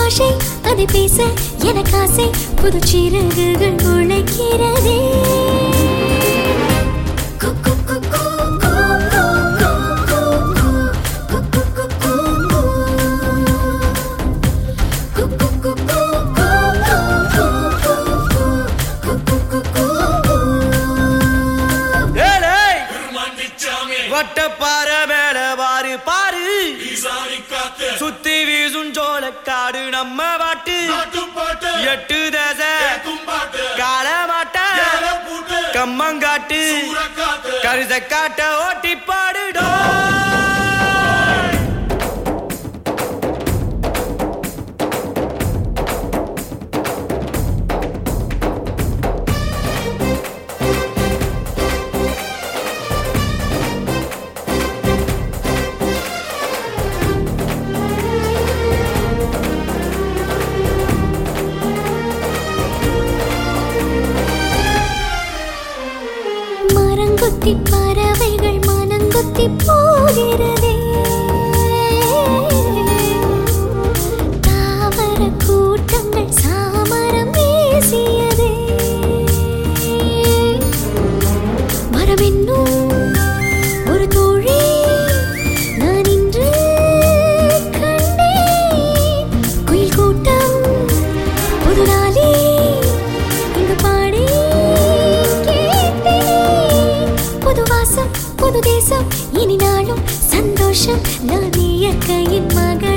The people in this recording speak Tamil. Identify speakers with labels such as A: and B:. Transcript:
A: பாஷை அதை பேச எனக்கு ஆசை புது சிறகுகள் முளைக்கிறதே கு, கு, கு, கு, கு, கு, கு, கு, கு. கு, கு, கு, கு, கு. கு, கு, கு, கு, கு, கு, கு, கு. கு, கு, கு, கு, கு.
B: ஏலேய்
C: மன்னிச்சாமே
B: வட்ட பாறை மேல பாரு பாரு
C: ஈசானி காத்து
B: சுத்தி வீசும் சோளக்காடு நம்ம பாட்டு
C: நாட்டுப்பாட்டு
B: எட்டு தசை
C: கும்பாட்டு
B: கால மாட்ட
C: ஏல பூட்டு
B: கம்மங்காட்டு
C: சூறக்காத்து
B: கருத காட்ட ஓட்டி பாடுடோ
A: மரங்கொத்தி பறவைகள் மனங்கொத்தி போகிறதே தாவர கூட்டங்கள் சாமரம் வீசியதே மரம் என்னும் ஒரு தோழி நான் இன்று கண்டேன் குயில் கூட்டம் புது நாளே இங்கு பாடி கேட்டேன் புது வாசம் புது தேசம் இனி நாளும் சந்தோஷம் நான் இயற்கையின் மகள்